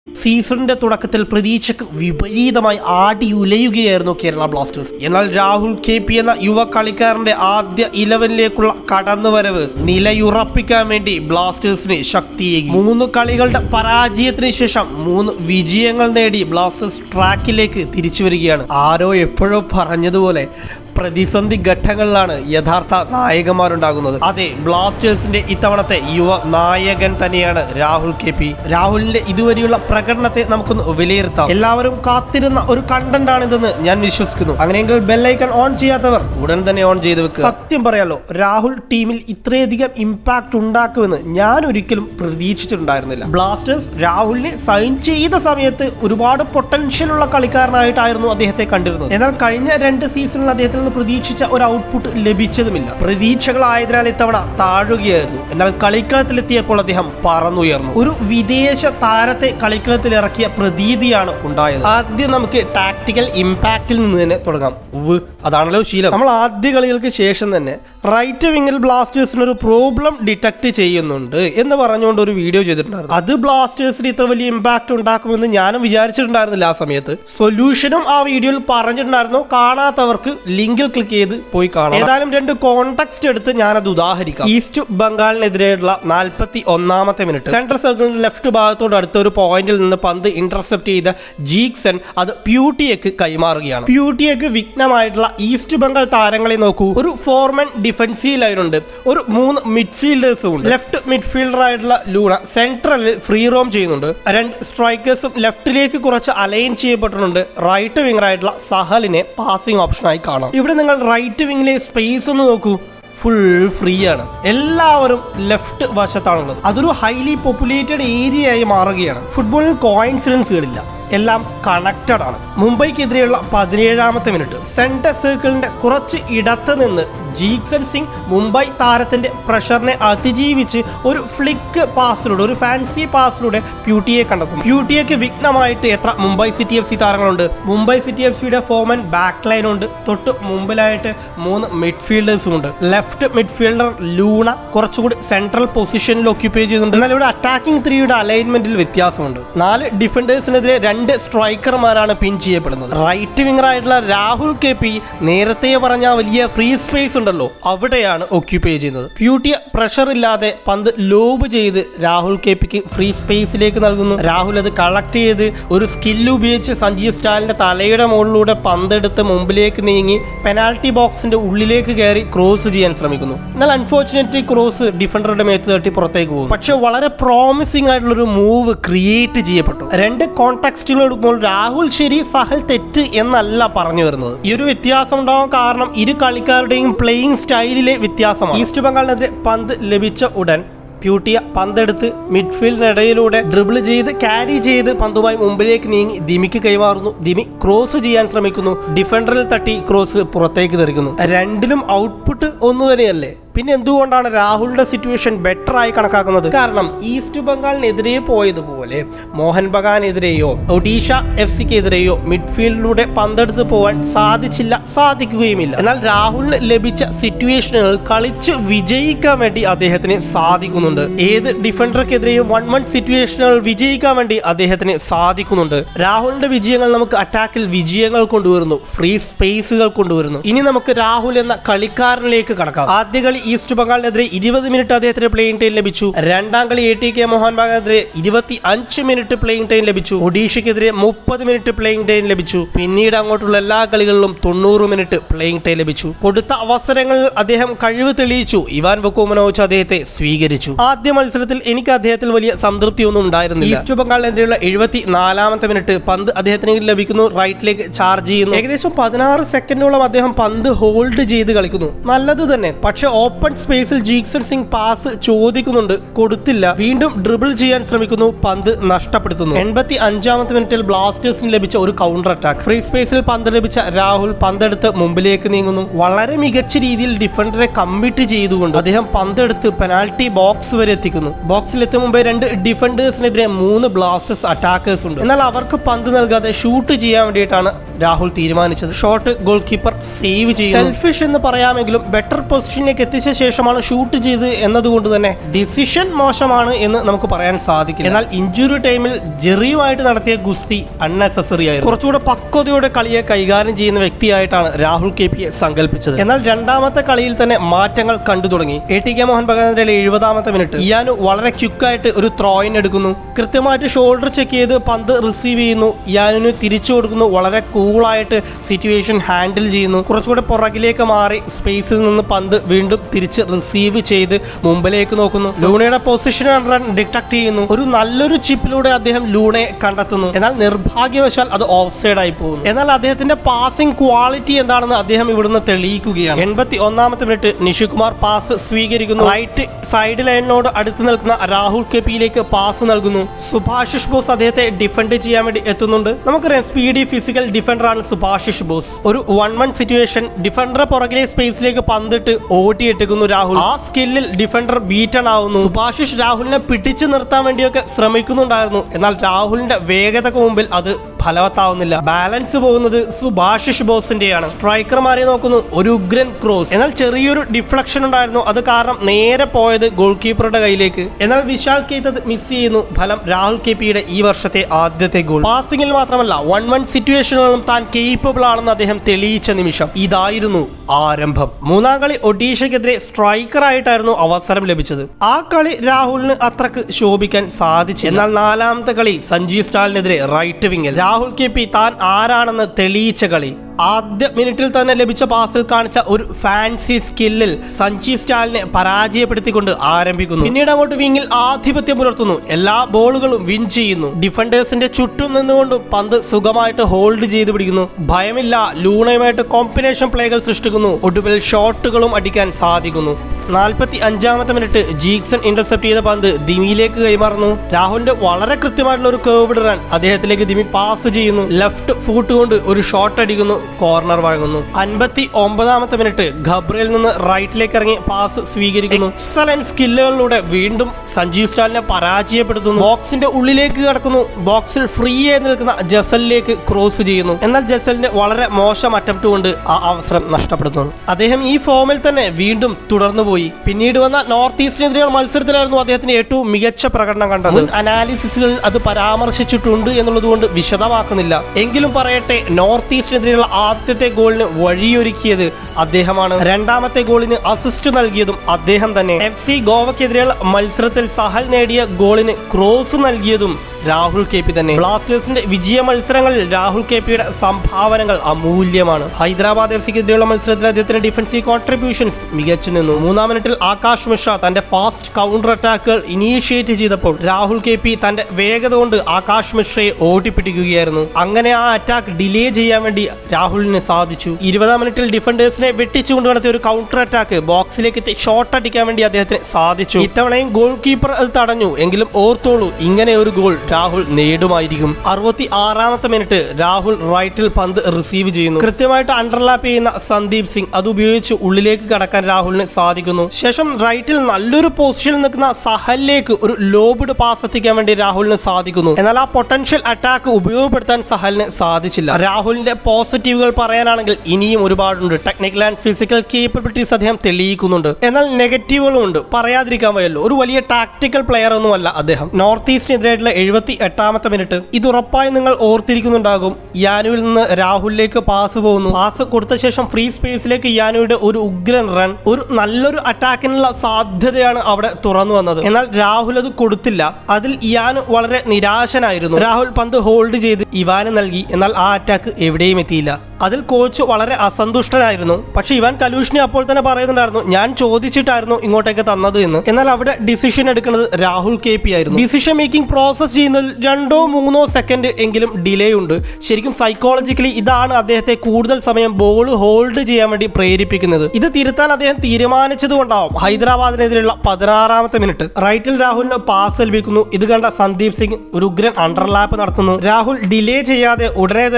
സീസണിന്റെ തുടക്കത്തിൽ പ്രതീക്ഷയ്ക്ക് വിപരീതമായി ആടിയുലയുകയായിരുന്നു കേരള ബ്ലാസ്റ്റേഴ്സ് എന്നാൽ രാഹുൽ കെ പി എന്ന യുവ കളിക്കാരന്റെ ആദ്യ ഇലവനിലേക്കുള്ള കടന്നുവരവ് നിലയുറപ്പിക്കാൻ വേണ്ടി ബ്ലാസ്റ്റേഴ്സിന് ശക്തിയേകി മൂന്ന് കളികളുടെ പരാജയത്തിന് ശേഷം മൂന്ന് വിജയങ്ങൾ നേടി ബ്ലാസ്റ്റേഴ്സ് ട്രാക്കിലേക്ക് തിരിച്ചു വരികയാണ് ആരോ എപ്പോഴോ പറഞ്ഞതുപോലെ പ്രതിസന്ധി ഘട്ടങ്ങളിലാണ് യഥാർത്ഥ നായകന്മാരുണ്ടാകുന്നത് അതെ ബ്ലാസ്റ്റേഴ്സിന്റെ ഇത്തവണത്തെ യുവ നായകൻ തന്നെയാണ് രാഹുൽ കെ പി രാഹുലിന്റെ ഇതുവരെയുള്ള പ്രകടനത്തെ നമുക്കൊന്ന് വിലയിരുത്താം എല്ലാവരും കാത്തിരുന്ന ഒരു കണ്ടന്റ് ആണിതെന്ന് ഞാൻ വിശ്വസിക്കുന്നു അങ്ങനെയെങ്കിൽ ബെല്ലൈക്കൺ ഓൺ ചെയ്യാത്തവർ ഉടൻ തന്നെ ഓൺ ചെയ്ത് വെക്കുക സത്യം പറയാലോ രാഹുൽ ടീമിൽ ഇത്രയധികം ഇമ്പാക്ട് ഉണ്ടാക്കുമെന്ന് ഞാൻ ഒരിക്കലും പ്രതീക്ഷിച്ചിട്ടുണ്ടായിരുന്നില്ല ബ്ലാസ്റ്റേഴ്സ് രാഹുലിനെ സൈൻ ചെയ്ത സമയത്ത് ഒരുപാട് പൊട്ടൻഷ്യൽ ഉള്ള കളിക്കാരനായിട്ടായിരുന്നു അദ്ദേഹത്തെ കണ്ടിരുന്നത് എന്നാൽ കഴിഞ്ഞ രണ്ട് സീസണിൽ അദ്ദേഹത്തിൽ നിന്ന് പ്രതീക്ഷിച്ച ഒരു ഔട്ട്പുട്ട് ലഭിച്ചതുമില്ല പ്രതീക്ഷകളായതിനാൽ ഇത്തവണ താഴുകയായിരുന്നു എന്നാൽ കളിക്കളത്തിലെത്തിയപ്പോൾ അദ്ദേഹം പറന്നുയർന്നു ഒരു വിദേശ താരത്തെ കളിക്കളത്തിൽ ഇറക്കിയ പ്രതീതിയാണ് ഉണ്ടായത് ആദ്യം നമുക്ക് ടാക്ടിക്കൽ ഇമ്പാക്റ്റിൽ നിന്ന് തന്നെ തുടങ്ങാം ഉവ് അതാണല്ലോ ശീലം നമ്മൾ ആദ്യ കളികൾക്ക് ശേഷം തന്നെ റൈറ്റ് വിങ്ങിൽ ബ്ലാസ്റ്റേഴ്സിന് ഒരു പ്രോബ്ലം ഡിറ്റക്ട് ചെയ്യുന്നുണ്ട് എന്ന് പറഞ്ഞുകൊണ്ട് ഒരു വീഡിയോ ചെയ്തിട്ടുണ്ടായിരുന്നു അത് ബ്ലാസ്റ്റേഴ്സിന് ഇത്ര വലിയ ഇമ്പാക്ട് ഉണ്ടാക്കുമെന്ന് ഞാനും വിചാരിച്ചിട്ടുണ്ടായിരുന്നില്ല ആ സമയത്ത് സൊല്യൂഷനും ആ വീഡിയോയിൽ പറഞ്ഞിട്ടുണ്ടായിരുന്നു കാണാത്തവർക്ക് ലിങ്കിൽ ക്ലിക്ക് ചെയ്ത് പോയി കാണാം ഏതായാലും രണ്ട് കോൺടാക്സ്റ്റ് എടുത്ത് ഞാനത് ഉദാഹരിക്കാം ഈസ്റ്റ് ബംഗാളിനെതിരെയുള്ള നാൽപ്പത്തി ഒന്നാമത്തെ മിനിറ്റ് സെൻട്രൽ സർക്കിളിന്റെ ലെഫ്റ്റ് ഭാഗത്തോട് അടുത്ത ഒരു പോയിന്റിൽ നിന്ന് പന്ത് ഇന്റർസെപ്റ്റ് ചെയ്ത ജീക്സൺ അത് പ്യൂട്ടിയക്ക് കൈമാറുകയാണ് പ്യൂട്ടിയക്ക് വിഘ്നമായിട്ടുള്ള ഈസ്റ്റ് ബംഗാൾ താരങ്ങളെ നോക്കൂ ഒരു ഫോർമൻ ഡിഫൻസീവ് ലൈൻ ഉണ്ട് ഒരു മൂന്ന് മിഡ്ഫീൽഡേഴ്സും ഉണ്ട് ലെഫ്റ്റ് മിഡ്ഫീൽഡർ ആയിട്ടുള്ള ലൂണ സെൻട്രലിൽ ഫ്രീ റോം ചെയ്യുന്നുണ്ട് രണ്ട് സ്ട്രൈക്കേഴ്സും ലെഫ്റ്റിലേക്ക് കുറച്ച് അലൈൻ ചെയ്യപ്പെട്ടിട്ടുണ്ട് റൈറ്റ് വിംഗർ ആയിട്ടുള്ള സഹലിനെ പാസിംഗ് ഓപ്ഷനായി കാണാം ഇവിടെ നിങ്ങൾ റൈറ്റ് വിങ്ങിലെ സ്പേസ് ഒന്ന് നോക്കൂ ഫുൾ ഫ്രീ ആണ് എല്ലാവരും ലെഫ്റ്റ് വശത്താണുള്ളത് അതൊരു ഹൈലി പോപ്പുലേറ്റഡ് ഏരിയ ആയി മാറുകയാണ് ഫുട്ബോളിൽ കോയിൻസിഡൻസുകളില്ല എല്ലാം കണക്റ്റഡ് ആണ് മുംബൈക്കെതിരെയുള്ള പതിനേഴാമത്തെ മിനിറ്റ് സെന്റർ സർക്കിളിന്റെ കുറച്ച് ഇടത്ത് നിന്ന് ജീക്സൺ സിംഗ് മുംബൈ താരത്തിന്റെ പ്രഷറിനെ അതിജീവിച്ച് ഒരു ഫ്ലിക്ക് പാസിലൂടെ ഒരു ഫാൻസി പാസിലൂടെ പ്യൂട്ടിയെ കണ്ടെത്തും പ്യൂട്ടിയക്ക് വിഘ്നമായിട്ട് എത്ര മുംബൈ സിറ്റി എഫ് സി താരങ്ങളുണ്ട് മുംബൈ സിറ്റി എഫ് സിയുടെ ഫോമൻ ബാക്ക് ലൈൻ ഉണ്ട് തൊട്ട് മുമ്പിലായിട്ട് മൂന്ന് മിഡ്ഫീൽഡേഴ്സും ഉണ്ട് ലെഫ്റ്റ് മിഡ്ഫീൽഡർ ലൂണ കുറച്ചുകൂടി സെൻട്രൽ പൊസിഷനിൽ ഒക്യുപ്പൈ ചെയ്യുന്നുണ്ട് എന്നാൽ ഇവിടെ അറ്റാക്കിംഗ് ത്രീയുടെ അലൈൻമെന്റിൽ വ്യത്യാസമുണ്ട് നാല് ഡിഫൻഡേഴ്സിനെതിരെ രണ്ട് സ്ട്രൈക്കർമാരാണ് പിൻ ചെയ്യപ്പെടുന്നത് റൈറ്റ് വിംഗർ ആയിട്ടുള്ള രാഹുൽ കെ പി നേരത്തെ പറഞ്ഞ ആ വലിയ ഫ്രീ സ്പേസ് ഉണ്ടല്ലോ അവിടെയാണ് ഒക്യുപ്പൈ ചെയ്യുന്നത് പ്യൂട്ടിയ പ്രഷർ ഇല്ലാതെ പന്ത് ലോബ് ചെയ്ത് രാഹുൽ കെ പിക്ക് ഫ്രീ സ്പേസിലേക്ക് നൽകുന്നു രാഹുൽ അത് കളക്ട് ചെയ്ത് ഒരു സ്കില്ല് ഉപയോഗിച്ച് സഞ്ജീവ് സ്റ്റാലിന്റെ തലയുടെ മുകളിലൂടെ പന്തെടുത്ത് മുമ്പിലേക്ക് നീങ്ങി പെനാൽറ്റി ബോക്സിന്റെ ഉള്ളിലേക്ക് കയറി ക്രോസ് ചെയ്യാൻ ശ്രമിക്കുന്നു എന്നാൽ അൺഫോർച്ചുനേറ്റ്ലി ക്രോസ് ഡിഫൻഡറുടെ മേത്ത് തട്ടി പുറത്തേക്ക് പോകും പക്ഷെ വളരെ പ്രോമിസിംഗ് ആയിട്ടുള്ള ഒരു മൂവ് ക്രിയേറ്റ് ചെയ്യപ്പെട്ടു രണ്ട് കോൺടാക്സ്റ്റുകൾ എടുക്കുമ്പോൾ രാഹുൽ ശരി സഹൽ തെറ്റ് എന്നല്ല പറഞ്ഞു വരുന്നത് ഈ ഒരു വ്യത്യാസം ഉണ്ടാവാൻ കാരണം ഇരു കളിക്കാരുടെയും പ്ലേയിങ് സ്റ്റൈലിലെ വ്യത്യാസമാണ് ഈസ്റ്റ് ബംഗാളിനെതിരെ പന്ത് ലഭിച്ച ഉടൻ പ്യൂട്ടിയ പന്തെടുത്ത് മിഡ്ഫീൽഡിനിടയിലൂടെ ഡ്രിബിൾ ചെയ്ത് ക്യാരി ചെയ്ത് പന്തുമായി മുമ്പിലേക്ക് നീങ്ങി ദിമിക്ക് കൈമാറുന്നു ദിമി ക്രോസ് ചെയ്യാൻ ശ്രമിക്കുന്നു ഡിഫൻഡറിൽ തട്ടി ക്രോസ് പുറത്തേക്ക് തെറിക്കുന്നു രണ്ടിലും ഔട്ട്പുട്ട് ഒന്ന് തന്നെയല്ലേ പിന്നെ എന്തുകൊണ്ടാണ് രാഹുലിന്റെ സിറ്റുവേഷൻ ബെറ്റർ ആയി കണക്കാക്കുന്നത് കാരണം ഈസ്റ്റ് ബംഗാളിനെതിരെ പോയതുപോലെ മോഹൻ ബഗാനെതിരെയോ ഒഡീഷ എഫ് സിക്കെതിരെയോ മിഡ്ഫീൽഡിലൂടെ പന്തെടുത്ത് പോകാൻ സാധിച്ചില്ല സാധിക്കുകയുമില്ല എന്നാൽ രാഹുലിന് ലഭിച്ച സിറ്റുവേഷനുകൾ കളിച്ച് വിജയിക്കാൻ വേണ്ടി അദ്ദേഹത്തിന് സാധിക്കുന്നുണ്ട് ഏത് ഡിഫൻഡർക്കെതിരെയും വൺ വൺ സിറ്റുവേഷനുകൾ വിജയിക്കാൻ വേണ്ടി അദ്ദേഹത്തിന് സാധിക്കുന്നുണ്ട് രാഹുലിന്റെ വിജയങ്ങൾ നമുക്ക് അറ്റാക്കിൽ വിജയങ്ങൾ കൊണ്ടുവരുന്നു ഫ്രീ സ്പേസുകൾ കൊണ്ടുവരുന്നു ഇനി നമുക്ക് രാഹുൽ എന്ന കളിക്കാരനിലേക്ക് കടക്കാം ആദ്യ കളി ഈസ്റ്റ് ബംഗാളിനെതിരെ ഇരുപത് മിനിറ്റ് അദ്ദേഹത്തിന് പ്ലേയിങ് ടൈം ലഭിച്ചു രണ്ടാം കളി എ ടി കെ മോഹൻ ബഗാനെതിരെ ഇരുപത്തി അഞ്ച് മിനിറ്റ് പ്ലേയിങ് ടൈം ലഭിച്ചു ഒഡീഷയ്ക്കെതിരെ മുപ്പത് മിനിറ്റ് പ്ലേയിങ് ടൈം ലഭിച്ചു പിന്നീട് അങ്ങോട്ടുള്ള എല്ലാ കളികളിലും തൊണ്ണൂറ് മിനിറ്റ് പ്ലേയിങ് ടൈം ലഭിച്ചു കൊടുത്ത അവസരങ്ങളിൽ അദ്ദേഹം കഴിവ് തെളിയിച്ചു ഇവാൻ വക്കോമനോവിച്ച് അദ്ദേഹത്തെ സ്വീകരിച്ചു ആദ്യ മത്സരത്തിൽ എനിക്ക് അദ്ദേഹത്തിൽ വലിയ സംതൃപ്തിയൊന്നും ഉണ്ടായിരുന്നില്ല ഈസ്റ്റ് ബംഗാളിനെതിരെയുള്ള എഴുപത്തി നാലാമത്തെ മിനിറ്റ് പന്ത് അദ്ദേഹത്തിന് ലഭിക്കുന്നു റൈറ്റിലേക്ക് ചാർജ് ചെയ്യുന്നു ഏകദേശം പതിനാറ് സെക്കൻഡോളം അദ്ദേഹം പന്ത് ഹോൾഡ് ചെയ്ത് കളിക്കുന്നു നല്ലത് തന്നെ പക്ഷെ ഓപ്പൺ സ്പേസിൽ ജീക്സൺ സിംഗ് പാസ് ചോദിക്കുന്നുണ്ട് കൊടുത്തില്ല വീണ്ടും ഡ്രിബിൾ ചെയ്യാൻ ശ്രമിക്കുന്നു പന്ത് നഷ്ടപ്പെടുത്തുന്നു എൺപത്തി അഞ്ചാമത്തെ മിനിറ്റിൽ ബ്ലാസ്റ്റേഴ്സിന് ലഭിച്ച ഒരു കൗണ്ടർ അറ്റാക്ക് ഫ്രീ സ്പേസിൽ പന്ത് ലഭിച്ച രാഹുൽ പന്തെടുത്ത് മുമ്പിലേക്ക് നീങ്ങുന്നു വളരെ മികച്ച രീതിയിൽ ഡിഫൻഡറെ കമ്മിറ്റ് ചെയ്തുകൊണ്ട് അദ്ദേഹം പന്തെടുത്ത് പെനാൽറ്റി ബോക്സ് വരെ എത്തിക്കുന്നു ബോക്സിൽ എത്തും മുമ്പേ രണ്ട് ഡിഫൻഡേഴ്സിനെതിരെ മൂന്ന് ബ്ലാസ്റ്റേഴ്സ് അറ്റാക്കേഴ്സ് ഉണ്ട് എന്നാൽ അവർക്ക് പന്ത് നൽകാതെ ഷൂട്ട് ചെയ്യാൻ വേണ്ടിയിട്ടാണ് രാഹുൽ തീരുമാനിച്ചത് ഷോട്ട് ഗോൾ കീപ്പർ സേവ് ചെയ്യും സെൽഫിഷ് എന്ന് പറയാമെങ്കിലും ബെറ്റർ പൊസിഷനിലേക്ക് എത്തിച്ചേരാൻ എത്തിച്ച ശേഷമാണ് ഷൂട്ട് ചെയ്ത് എന്നതുകൊണ്ട് തന്നെ ഡിസിഷൻ മോശമാണ് എന്ന് നമുക്ക് പറയാൻ സാധിക്കില്ല എന്നാൽ ഇഞ്ചുറി ടൈമിൽ ജെറിയുമായിട്ട് നടത്തിയ ഗുസ്തി അൺനെസസറി ആയിരുന്നു കുറച്ചുകൂടെ പക്വതയോടെ കളിയെ കൈകാര്യം ചെയ്യുന്ന വ്യക്തിയായിട്ടാണ് രാഹുൽ കെ പിയെ സങ്കല്പിച്ചത് എന്നാൽ രണ്ടാമത്തെ കളിയിൽ തന്നെ മാറ്റങ്ങൾ കണ്ടു തുടങ്ങി എ ടി കെ മോഹൻ ബഗാന്റെ എഴുപതാമത്തെ മിനിറ്റ് ഇയാനു വളരെ ക്യുക്കായിട്ട് ഒരു ത്രോയിൻ എടുക്കുന്നു കൃത്യമായിട്ട് ഷോൾഡർ ചെക്ക് ചെയ്ത് പന്ത് റിസീവ് ചെയ്യുന്നു ഇയാനുവിന് തിരിച്ചു കൊടുക്കുന്നു വളരെ കൂളായിട്ട് സിറ്റുവേഷൻ ഹാൻഡിൽ ചെയ്യുന്നു കുറച്ചുകൂടെ പുറകിലേക്ക് മാറി സ്പേസിൽ നിന്ന് പന്ത് വീണ്ടും തിരിച്ച് റിസീവ് ചെയ്ത് മുമ്പിലേക്ക് നോക്കുന്നു ലൂണയുടെ പൊസിഷൻ റൺ ഡിറ്റക്ട് ചെയ്യുന്നു ഒരു നല്ലൊരു ചിപ്പിലൂടെ അദ്ദേഹം ലൂണയെ കണ്ടെത്തുന്നു എന്നാൽ നിർഭാഗ്യവശാൽ അത് ഓഫ് സൈഡ് ആയി പോകുന്നു എന്നാൽ അദ്ദേഹത്തിന്റെ പാസിംഗ് ക്വാളിറ്റി എന്താണെന്ന് അദ്ദേഹം ഇവിടുന്ന് തെളിയിക്കുകയാണ് എൺപത്തി ഒന്നാമത്തെ മിനിറ്റ് നിഷികുമാർ പാസ് സ്വീകരിക്കുന്നു റൈറ്റ് സൈഡ് ലൈനിനോട് അടുത്ത് നിൽക്കുന്ന രാഹുൽ കെ പിയിലേക്ക് പാസ് നൽകുന്നു സുഭാഷിഷ് ബോസ് അദ്ദേഹത്തെ ഡിഫെൻഡ് ചെയ്യാൻ വേണ്ടി എത്തുന്നുണ്ട് നമുക്കറിയാം സ്പീഡി ഫിസിക്കൽ ഡിഫൻഡറാണ് സുഭാഷിഷ് ബോസ് ഒരു വൺ വൺ സിറ്റുവേഷൻ ഡിഫൻഡറെ പുറകിലെ സ്പേസിലേക്ക് പന്തിട്ട് ഓട്ടിയിട്ടിരിക്കുന്നു രാഹുൽ ആ സ്കില്ലിൽ ഡിഫൻഡർ ബീറ്റൺ ആവുന്നു സുഭാഷിഷ് രാഹുലിനെ പിടിച്ചു നിർത്താൻ വേണ്ടിയൊക്കെ ശ്രമിക്കുന്നുണ്ടായിരുന്നു എന്നാൽ രാഹുലിന്റെ വേഗതക്ക് മുമ്പിൽ അത് ഫലവത്താവുന്നില്ല ബാലൻസ് പോകുന്നത് സുഭാഷിഷ് ബോസിന്റെയാണ് സ്ട്രൈക്കർമാരെ നോക്കുന്നു ഒരു ഉഗ്രൻ ക്രോസ് എന്നാൽ ചെറിയൊരു ഡിഫ്ലക്ഷൻ ഉണ്ടായിരുന്നു അത് കാരണം നേരെ പോയത് ഗോൾ കീപ്പറുടെ കയ്യിലേക്ക് എന്നാൽ വിശാൽ കെയ്ത്ത് മിസ് ചെയ്യുന്നു ഫലം രാഹുൽ കെ പിയുടെ ഈ വർഷത്തെ ആദ്യത്തെ ഗോൾ പാസിംഗിൽ മാത്രമല്ല വൺ വൺ സിറ്റുവേഷനുകളും താൻ കേപ്പബിൾ ആണെന്ന് അദ്ദേഹം തെളിയിച്ച നിമിഷം ഇതായിരുന്നു ആരംഭം മൂന്നാം കളി ഒഡീഷയ്ക്കെതിരെ സ്ട്രൈക്കർ ആയിട്ടായിരുന്നു അവസരം ലഭിച്ചത് ആ കളി രാഹുലിന് അത്രക്ക് ശോഭിക്കാൻ സാധിച്ചു എന്നാൽ നാലാമത്തെ കളി സഞ്ജീവ് സ്റ്റാലിനെതിരെ റൈറ്റ് വിങ്ങിൽ രാഹുൽ കെ പി താൻ ആരാണെന്ന് തെളിയിച്ച കളി ആദ്യ മിനിറ്റിൽ തന്നെ ലഭിച്ച പാസിൽ കാണിച്ച ഒരു ഫാൻസി സ്കില്ലിൽ സഞ്ജീവ് സ്റ്റാലിനെ പരാജയപ്പെടുത്തിക്കൊണ്ട് ആരംഭിക്കുന്നു പിന്നീട് അങ്ങോട്ട് വിങ്ങിൽ ആധിപത്യം പുലർത്തുന്നു എല്ലാ ബോളുകളും വിൻ ചെയ്യുന്നു ഡിഫൻഡേഴ്സിന്റെ ചുറ്റും നിന്നുകൊണ്ടും പന്ത് സുഖമായിട്ട് ഹോൾഡ് ചെയ്ത് പിടിക്കുന്നു ഭയമില്ല ലൂണയുമായിട്ട് കോമ്പിനേഷൻ പ്ലേകൾ സൃഷ്ടിക്കുന്നു ഒടുവിൽ ഷോട്ടുകളും അടിക്കാൻ സാധിക്കുന്നു നാൽപ്പത്തി അഞ്ചാമത്തെ മിനിറ്റ് ജീക്സൺ ഇന്റർസെപ്റ്റ് ചെയ്ത പന്ത് ദിമിയിലേക്ക് കൈമാറുന്നു രാഹുലിന്റെ വളരെ കൃത്യമായിട്ടുള്ള ഒരു കേർവ്ഡ് റൺ അദ്ദേഹത്തിലേക്ക് ദിമി പാസ് ചെയ്യുന്നു ലെഫ്റ്റ് ഫൂട്ട് കൊണ്ട് ഒരു ഷോട്ട് അടിക്കുന്നു കോർണർ വഴങ്ങുന്നു അൻപത്തി ഒമ്പതാമത്തെ മിനിറ്റ് ഖബ്രയിൽ നിന്ന് റൈറ്റിലേക്ക് ഇറങ്ങി പാസ് സ്വീകരിക്കുന്നു എക്സലന്റ് സ്കില്ലുകളിലൂടെ വീണ്ടും സഞ്ജീവ് സ്റ്റാലിനെ പരാജയപ്പെടുത്തുന്നു ബോക്സിന്റെ ഉള്ളിലേക്ക് കടക്കുന്നു ബോക്സിൽ ഫ്രീ ആയി നിൽക്കുന്ന ജസലിലേക്ക് ക്രോസ് ചെയ്യുന്നു എന്നാൽ ജസലിന്റെ വളരെ മോശം അറ്റംപ്റ്റ് കൊണ്ട് ആ അവസരം നഷ്ടപ്പെടുത്തുന്നു അദ്ദേഹം ഈ ഫോമിൽ തന്നെ വീണ്ടും തുടർന്നു പോയി പിന്നീട് വന്ന നോർത്ത് ഈസ്റ്റിനെതിരെയുള്ള മത്സരത്തിലായിരുന്നു അദ്ദേഹത്തിന് ഏറ്റവും മികച്ച പ്രകടനം കണ്ടത് മുൻ അനാലിസിസുകളിൽ അത് പരാമർശിച്ചിട്ടുണ്ട് എന്നുള്ളത് കൊണ്ട് വിശദമാക്കുന്നില്ല എങ്കിലും പറയട്ടെ നോർത്ത് ഈസ്റ്റിനെതിരെയുള്ള ആദ്യത്തെ ഗോളിന് വഴിയൊരുക്കിയത് അദ്ദേഹമാണ് രണ്ടാമത്തെ ഗോളിന് അസിസ്റ്റ് നൽകിയതും അദ്ദേഹം തന്നെ എഫ് സി ഗോവയ്ക്കെതിരെയുള്ള മത്സരത്തിൽ സഹൽ നേടിയ ഗോളിന് ക്രോസ് നൽകിയതും രാഹുൽ കെ പി തന്നെ ബ്ലാസ്റ്റേഴ്സിന്റെ വിജയ മത്സരങ്ങളിൽ രാഹുൽ കെ പിയുടെ സംഭാവനകൾ അമൂല്യമാണ് ഹൈദരാബാദ് എഫ് സിക്കെതിരെയുള്ള മത്സരത്തിൽ അദ്ദേഹത്തിന്റെ ഡിഫൻസീവ് കോൺട്രിബ്യൂഷൻസ് മികച്ചു നിന്നു മൂന്നാം മിനിറ്റിൽ ആകാശ് മിശ്ര തന്റെ ഫാസ്റ്റ് കൗണ്ടർ അറ്റാക്കുകൾ ഇനീഷ്യേറ്റ് ചെയ്തപ്പോൾ രാഹുൽ കെ പി തന്റെ വേഗത കൊണ്ട് ആകാശ് മിശ്രയെ ഓടിപ്പിടിക്കുകയായിരുന്നു അങ്ങനെ ആ അറ്റാക്ക് ഡിലേ ചെയ്യാൻ വേണ്ടി രാഹുലിന് സാധിച്ചു ഇരുപതാം മിനിറ്റിൽ ഡിഫൻഡേഴ്സിനെ വെട്ടിച്ചുകൊണ്ട് നടത്തിയ ഒരു കൗണ്ടർ അറ്റാക്ക് ബോക്സിലേക്ക് എത്തി ഷോട്ട് അടിക്കാൻ വേണ്ടി അദ്ദേഹത്തിന് സാധിച്ചു ഇത്തവണയും ഗോൾ കീപ്പർ അത് തടഞ്ഞു എങ്കിലും ഓർത്തോളൂ ഇങ്ങനെ ഒരു ഗോൾ രാഹുൽ നേടുമായിരിക്കും അറുപത്തി ആറാമത്തെ മിനിറ്റ് രാഹുൽ റൈറ്റിൽ പന്ത് റിസീവ് ചെയ്യുന്നു കൃത്യമായിട്ട് അണ്ടർലാപ്പ് ചെയ്യുന്ന സന്ദീപ് സിംഗ് അത് ഉപയോഗിച്ച് ഉള്ളിലേക്ക് കടക്കാൻ രാഹുലിന് സാധിക്കുന്നു ശേഷം റൈറ്റിൽ നല്ലൊരു പൊസിഷനിൽ നിൽക്കുന്ന സഹലിലേക്ക് ഒരു ലോബിഡ് പാസ് എത്തിക്കാൻ വേണ്ടി രാഹുലിന് സാധിക്കുന്നു എന്നാൽ ആ പൊട്ടൻഷ്യൽ അറ്റാക്ക് ഉപയോഗപ്പെടുത്താൻ സഹലിന് സാധിച്ചില്ല രാഹുലിന്റെ പോസിറ്റീവുകൾ പറയാനാണെങ്കിൽ ഇനിയും ഒരുപാടുണ്ട് ടെക്നിക്കൽ ആൻഡ് ഫിസിക്കൽ കേപ്പബിലിറ്റീസ് അദ്ദേഹം തെളിയിക്കുന്നുണ്ട് എന്നാൽ നെഗറ്റീവുകളും ഉണ്ട് പറയാതിരിക്കാൻ വയ്യല്ലോ ഒരു വലിയ ടാക്ടിക്കൽ പ്ലെയർ ഒന്നുമല്ല അദ്ദേഹം നോർത്ത് ഈസ്റ്റിനെതിരായിട്ടുള്ള എഴുപത്തി എട്ടാമത്തെ മിനിറ്റ് ഇത് ഉറപ്പായി നിങ്ങൾ ഓർത്തിരിക്കുന്നുണ്ടാകും യാനുവിൽ നിന്ന് രാഹുലിലേക്ക് പാസ് പോകുന്നു പാസ് കൊടുത്ത ശേഷം ഫ്രീ സ്പേസിലേക്ക് യാനുയുടെ ഒരു ഉഗ്രൻ റൺ ഒരു നല്ലൊരു അറ്റാക്കിനുള്ള സാധ്യതയാണ് അവിടെ തുറന്നു വന്നത് എന്നാൽ രാഹുൽ അത് കൊടുത്തില്ല അതിൽ ഇയാന് വളരെ നിരാശനായിരുന്നു രാഹുൽ പന്ത് ഹോൾഡ് ചെയ്ത് ഇവാന് നൽകി എന്നാൽ ആ അറ്റാക്ക് എവിടെയും എത്തിയില്ല അതിൽ കോച്ച് വളരെ അസന്തുഷ്ടനായിരുന്നു പക്ഷെ ഇവാൻ കലൂഷിനെ അപ്പോൾ തന്നെ പറയുന്നുണ്ടായിരുന്നു ഞാൻ ചോദിച്ചിട്ടായിരുന്നു ഇങ്ങോട്ടേക്ക് തന്നത് എന്ന് എന്നാൽ അവിടെ ഡിസിഷൻ എടുക്കുന്നത് രാഹുൽ കെ പി ആയിരുന്നു ഡിസിഷൻ മേക്കിംഗ് പ്രോസസ് ചെയ്യുന്നതിൽ രണ്ടോ മൂന്നോ സെക്കൻഡ് എങ്കിലും ഡിലേ ഉണ്ട് ശരിക്കും സൈക്കോളജിക്കലി ഇതാണ് അദ്ദേഹത്തെ കൂടുതൽ സമയം ബോൾ ഹോൾഡ് ചെയ്യാൻ വേണ്ടി പ്രേരിപ്പിക്കുന്നത് ഇത് തിരുത്താൻ അദ്ദേഹം തീരുമാനിച്ചത് കൊണ്ടാവും ഹൈദരാബാദിനെതിരെയുള്ള പതിനാറാമത്തെ മിനിറ്റ് റൈറ്റിൽ രാഹുലിന് പാസ് ലഭിക്കുന്നു ഇത് കണ്ട സന്ദീപ് സിംഗ് ഒരു ഉഗ്രൻ അണ്ടർലാപ്പ് നടത്തുന്നു രാഹുൽ ഡിലേ ചെയ്യാതെ ഉടനെ തന്നെ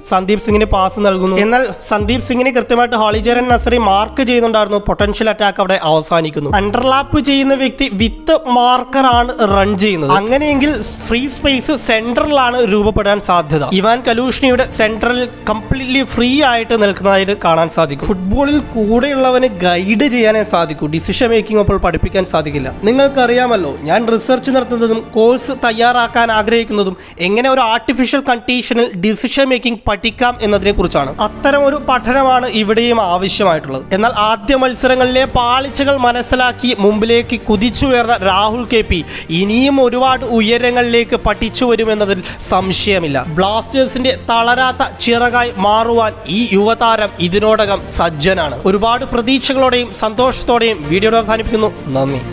സന്ദീപ് സിംഗിന് പാസ് നൽകുന്നു എന്നാൽ സന്ദീപ് സിംഗിന് കൃത്യമായിട്ട് ഹോളിജറൻ നസറി മാർക്ക് ചെയ്യുന്നുണ്ടായിരുന്നു പൊട്ടൻഷ്യൽ അറ്റാക്ക് അവിടെ അവസാനിക്കുന്നു അണ്ടർലാപ്പ് ചെയ്യുന്ന വ്യക്തി വിത്ത് മാർക്കർ ആണ് റൺ ചെയ്യുന്നത് അങ്ങനെയെങ്കിൽ ഫ്രീ സ്പേസ് സെൻട്രലിലാണ് രൂപപ്പെടാൻ സാധ്യത ഇവാൻ കലൂഷ്ണിയുടെ സെൻട്രലിൽ കംപ്ലീറ്റ്ലി ഫ്രീ ആയിട്ട് നിൽക്കുന്നതായിട്ട് കാണാൻ സാധിക്കും ഫുട്ബോളിൽ കൂടെയുള്ളവന് ഗൈഡ് ചെയ്യാനേ സാധിക്കൂ ഡിസിഷൻ മേക്കിംഗ് അപ്പോൾ പഠിപ്പിക്കാൻ സാധിക്കില്ല നിങ്ങൾക്കറിയാമല്ലോ ഞാൻ റിസർച്ച് നടത്തുന്നതും കോഴ്സ് തയ്യാറാക്കാൻ ആഗ്രഹിക്കുന്നതും എങ്ങനെ ഒരു ആർട്ടിഫിഷ്യൽ കണ്ടീഷനിൽ ഡിസിഷൻ മേക്കിംഗ് പഠിക്കാം എന്നതിനെ കുറിച്ചാണ് അത്തരം ഒരു പഠനമാണ് ഇവിടെയും ആവശ്യമായിട്ടുള്ളത് എന്നാൽ ആദ്യ മത്സരങ്ങളിലെ പാളിച്ചകൾ മനസ്സിലാക്കി മുമ്പിലേക്ക് കുതിച്ചുയർന്ന രാഹുൽ കെ പി ഇനിയും ഒരുപാട് ഉയരങ്ങളിലേക്ക് പഠിച്ചു വരുമെന്നതിൽ സംശയമില്ല ബ്ലാസ്റ്റേഴ്സിന്റെ തളരാത്ത ചിറകായി മാറുവാൻ ഈ യുവതാരം ഇതിനോടകം സജ്ജനാണ് ഒരുപാട് പ്രതീക്ഷകളോടെയും സന്തോഷത്തോടെയും വീഡിയോ അവസാനിപ്പിക്കുന്നു നന്ദി